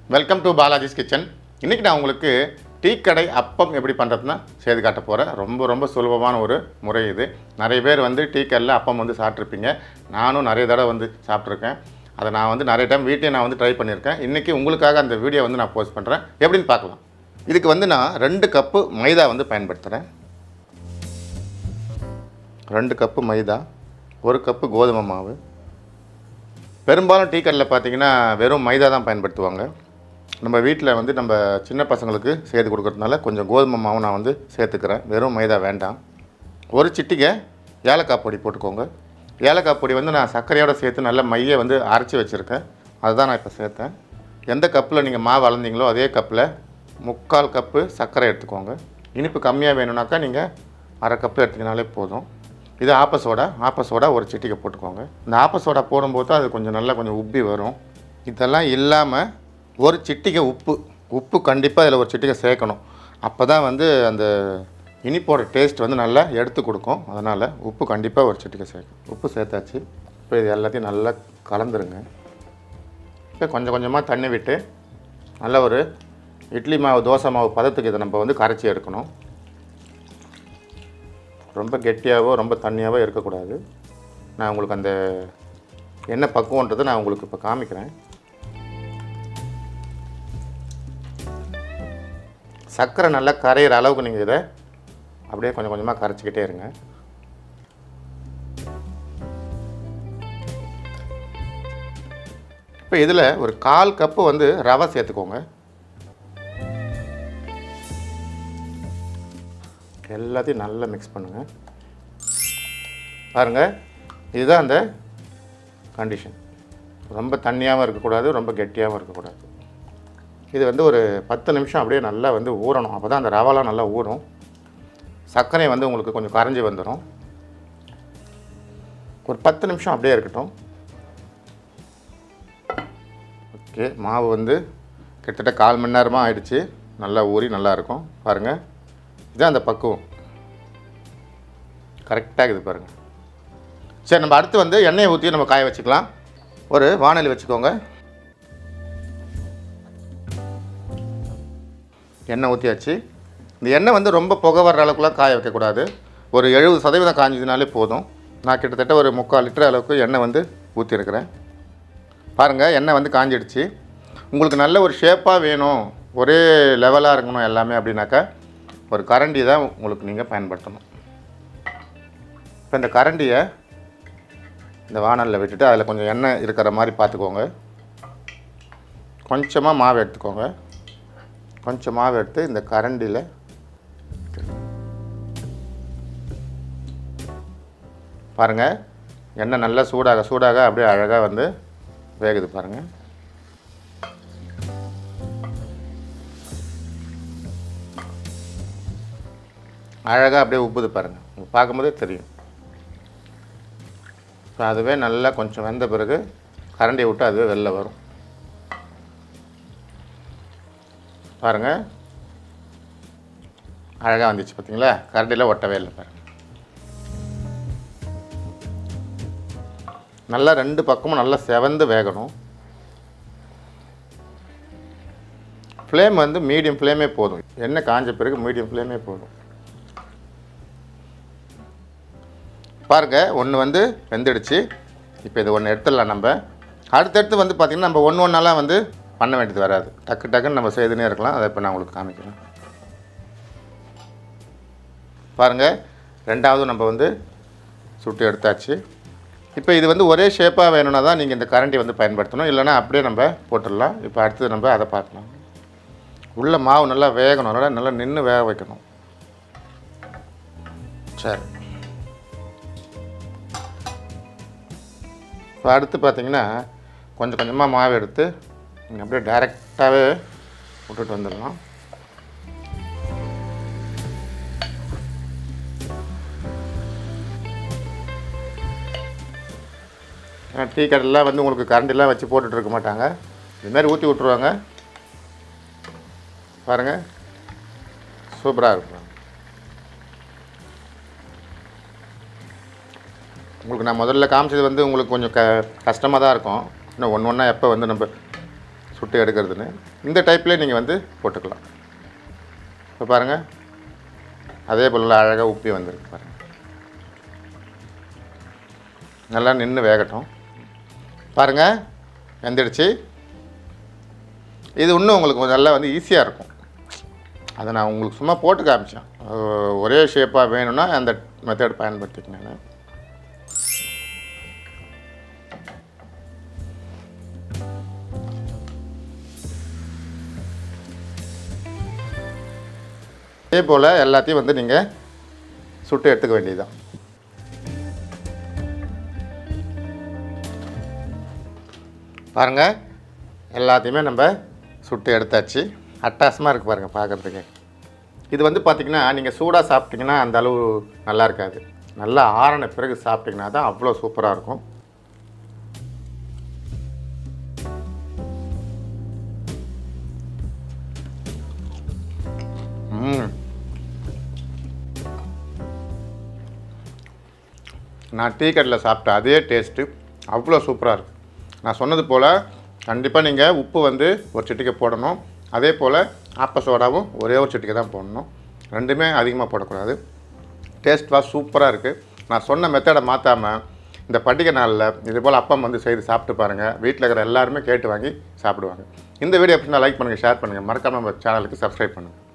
welcome to Balaji's kitchen இன்றைக்கி நான் உங்களுக்கு டீ கடை அப்பம் எப்படி பண்ணுறதுன்னா செய்து காட்ட போகிறேன் ரொம்ப ரொம்ப சுலபமான ஒரு முறை இது நிறைய பேர் வந்து டீ கடையில் அப்பம் வந்து சாப்பிட்ருப்பீங்க நானும் நிறைய தடவை வந்து சாப்பிட்ருக்கேன் அதை நான் வந்து நிறைய டைம் வீட்டையும் நான் வந்து ட்ரை பண்ணியிருக்கேன் இன்றைக்கி உங்களுக்காக அந்த வீடியோ வந்து நான் போஸ்ட் பண்ணுறேன் எப்படின்னு பார்க்கலாம் இதுக்கு வந்து நான் ரெண்டு கப்பு மைதா வந்து பயன்படுத்துகிறேன் ரெண்டு கப்பு மைதா ஒரு கப்பு கோதுமை மாவு பெரும்பாலும் டீ கடையில் பார்த்தீங்கன்னா வெறும் மைதா தான் பயன்படுத்துவாங்க நம்ம வீட்டில் வந்து நம்ம சின்ன பசங்களுக்கு சேர்த்து கொடுக்கறதுனால கொஞ்சம் கோதுமை மாவு நான் வந்து சேர்த்துக்கிறேன் வெறும் மைதா வேண்டாம் ஒரு சிட்டிகை ஏலக்காய் பொடி போட்டுக்கோங்க ஏலக்காய் பொடி வந்து நான் சர்க்கரையோட சேர்த்து நல்ல மையை வந்து அரைச்சி வச்சுருக்கேன் அதுதான் நான் இப்போ சேர்த்தேன் எந்த கப்பில் நீங்கள் மாவு அளந்தீங்களோ அதே கப்பில் முக்கால் கப்பு சர்க்கரை எடுத்துக்கோங்க இனிப்பு கம்மியாக வேணும்னாக்கா நீங்கள் அரை கப்பு எடுத்தீங்கனாலே போதும் இது ஆப்ப சோடா ஆப்ப சோடா ஒரு சிட்டிகை போட்டுக்கோங்க இந்த ஆப்ப சோடா போடும்போது அது கொஞ்சம் நல்லா கொஞ்சம் உப்பி வரும் இதெல்லாம் இல்லாமல் ஒரு சிட்டிகை உப்பு உப்பு கண்டிப்பாக இதில் ஒரு சிட்டிகை சேர்க்கணும் அப்போ தான் வந்து அந்த இனிப்போட டேஸ்ட் வந்து நல்லா எடுத்து கொடுக்கும் அதனால் உப்பு கண்டிப்பாக ஒரு சிட்டிகை சேர்க்கணும் உப்பு சேர்த்தாச்சு இப்போ இது எல்லாத்தையும் நல்லா கலந்துருங்க இப்போ கொஞ்சம் கொஞ்சமாக தண்ணி விட்டு நல்ல ஒரு இட்லி மாவு தோசை மாவு பதத்துக்கு இதை நம்ம வந்து கரைச்சி எடுக்கணும் ரொம்ப கெட்டியாகவோ ரொம்ப தண்ணியாகவோ இருக்கக்கூடாது நான் உங்களுக்கு அந்த என்ன பக்குவன்றதை நான் உங்களுக்கு இப்போ காமிக்கிறேன் சர்க்கரை நல்லா கரையிற அளவுக்கு நீங்கள் இதை அப்படியே கொஞ்சம் கொஞ்சமாக கரைச்சிக்கிட்டே இருங்க இப்போ இதில் ஒரு கால் கப்பு வந்து ரவை சேர்த்துக்கோங்க எல்லாத்தையும் நல்லா மிக்ஸ் பண்ணுங்கள் பாருங்கள் இதுதான் அந்த கண்டிஷன் ரொம்ப தண்ணியாகவும் இருக்கக்கூடாது ரொம்ப கெட்டியாகவும் இருக்கக்கூடாது இது வந்து ஒரு பத்து நிமிஷம் அப்படியே நல்லா வந்து ஊறணும் அப்போ தான் அந்த ரவாலாம் நல்லா ஊறும் சர்க்கரை வந்து உங்களுக்கு கொஞ்சம் கரைஞ்சி வந்துடும் ஒரு பத்து நிமிஷம் அப்படியே இருக்கட்டும் ஓகே மாவு வந்து கிட்டத்தட்ட கால் மணி நேரமாக ஆயிடுச்சு நல்லா ஊறி நல்லா இருக்கும் பாருங்கள் இதுதான் அந்த பக்குவம் கரெக்டாக இது பாருங்கள் சரி நம்ம அடுத்து வந்து எண்ணெயை ஊற்றி நம்ம காய வச்சுக்கலாம் ஒரு வானொலி வச்சுக்கோங்க எண்ணெய் ஊற்றியாச்சு இந்த எண்ணெய் வந்து ரொம்ப புகை வர்ற அளவுக்குலாம் காய வைக்கக்கூடாது ஒரு எழுபது சதவீதம் காஞ்சதுனாலே போதும் நான் கிட்டத்தட்ட ஒரு முக்கால் லிட்டர் அளவுக்கு எண்ணெய் வந்து ஊற்றிருக்கிறேன் பாருங்கள் எண்ணெய் வந்து காஞ்சிடுச்சு உங்களுக்கு நல்ல ஒரு ஷேப்பாக வேணும் ஒரே லெவலாக இருக்கணும் எல்லாமே அப்படின்னாக்கா ஒரு கரண்டி தான் உங்களுக்கு நீங்கள் பயன்படுத்தணும் இப்போ இந்த கரண்டியை இந்த வானலில் விட்டுட்டு அதில் கொஞ்சம் எண்ணெய் இருக்கிற மாதிரி பார்த்துக்கோங்க கொஞ்சமாக மாவு எடுத்துக்கோங்க கொஞ்சம் மாவு எடுத்து இந்த கரண்டியில் பாருங்கள் எண்ணெய் நல்லா சூடாக சூடாக அப்படியே அழகாக வந்து வேகுது பாருங்கள் அழகாக அப்படியே உப்புது பாருங்கள் உங்களுக்கு பார்க்கும்போதே தெரியும் இப்போ அதுவே நல்லா கொஞ்சம் வெந்த பிறகு கரண்டியை விட்டு அதுவே வெளில வரும் பாருங்கள் அழகாக வந்துச்சு பார்த்தீங்களா கரண்டியில் ஒட்டவே இல்லை பாருங்கள் நல்லா ரெண்டு பக்கமும் நல்லா செவந்து வேகணும் ஃப்ளேம் வந்து மீடியம் ஃப்ளேமே போதும் எண்ணெய் காஞ்ச பிறகு மீடியம் ஃப்ளேமே போதும் பாருங்கள் ஒன்று வந்து வெந்துடுச்சு இப்போ இது ஒன்று எடுத்துடலாம் நம்ம அடுத்தடுத்து வந்து பார்த்திங்கன்னா நம்ம ஒன்று ஒன்றெல்லாம் வந்து பண்ண வேண்டியது வராது டக்கு டக்குன்னு நம்ம செய்துனே இருக்கலாம் அதை இப்போ நான் உங்களுக்கு காமிக்கிறேன் பாருங்கள் ரெண்டாவது நம்ம வந்து சுட்டு எடுத்தாச்சு இப்போ இது வந்து ஒரே ஷேப்பாக வேணும்னா தான் நீங்கள் இந்த கரண்டி வந்து பயன்படுத்தணும் இல்லைனா அப்படியே நம்ம போட்டுடலாம் இப்போ அடுத்தது நம்ம அதை பார்க்கலாம் உள்ள மாவு நல்லா வேகணும் நல்லா நல்லா நின்று வேக வைக்கணும் சரி இப்போ அடுத்து பார்த்தீங்கன்னா கொஞ்சம் கொஞ்சமாக மாவு எடுத்து நீங்கள் அப்படியே டைரெக்டாகவே விட்டுட்டு வந்துடலாம் ஏன்னா டீ கடையில் வந்து உங்களுக்கு கரண்டிலாம் வச்சு போட்டுட்டு இருக்க மாட்டாங்க இதுமாரி ஊற்றி விட்ருவாங்க பாருங்கள் சூப்பராக இருக்கும் உங்களுக்கு நான் முதல்ல காமிச்சது வந்து உங்களுக்கு கொஞ்சம் க கஷ்டமாக தான் இருக்கும் இன்னும் ஒன்று ஒன்றா எப்போ வந்து நம்ம சுட்டு எடுக்கிறதுன்னு இந்த டைப்லேயே நீங்கள் வந்து போட்டுக்கலாம் இப்போ பாருங்கள் அதே போல் அழகாக உப்பி வந்திருக்கு பாருங்கள் நல்லா நின்று வேகட்டும் பாருங்கள் வெந்துடுச்சு இது இன்னும் உங்களுக்கு கொஞ்சம் நல்லா வந்து ஈஸியாக இருக்கும் அதை நான் உங்களுக்கு சும்மா போட்டு காமிச்சேன் அஹ் ஒரே ஷேப்பாக வேணும்னா அந்த மெத்தட் பயன்படுத்திக்கங்க இதே போல் எல்லாத்தையும் வந்து நீங்கள் சுட்டு எடுத்துக்க வேண்டியதுதான் பாருங்கள் எல்லாத்தையுமே நம்ம சுட்டு எடுத்தாச்சு அட்டாசமாக இருக்குது பாருங்கள் பார்க்குறதுக்கு இது வந்து பார்த்திங்கன்னா நீங்கள் சூடாக சாப்பிட்டீங்கன்னா அந்த அளவு நல்லா இருக்காது நல்லா ஆறின பிறகு சாப்பிட்டிங்கன்னா தான் அவ்வளோ சூப்பராக இருக்கும் ம் நான் டீ கடையில் சாப்பிட்ட அதே டேஸ்ட்டு அவ்வளோ சூப்பராக இருக்குது நான் சொன்னது போல் கண்டிப்பாக நீங்கள் உப்பு வந்து ஒரு சிட்டிக்கை போடணும் அதே போல் ஆப்ப சோடாவும் ஒரே ஒரு சிட்டிக்கை தான் போடணும் ரெண்டுமே அதிகமாக போடக்கூடாது டேஸ்ட் வா சூப்பராக இருக்குது நான் சொன்ன மெத்தடை மாற்றாமல் இந்த பண்டிகை நாளில் இது போல் அப்பம் வந்து செய்து சாப்பிட்டு பாருங்கள் வீட்டில் இருக்கிற எல்லாருமே கேட்டு வாங்கி சாப்பிடுவாங்க இந்த வீடியோ எப்படின்னா லைக் பண்ணுங்கள் ஷேர் பண்ணுங்கள் மறக்காமல் நம்ம சேனலுக்கு சப்ஸ்கிரைப் பண்ணுங்கள்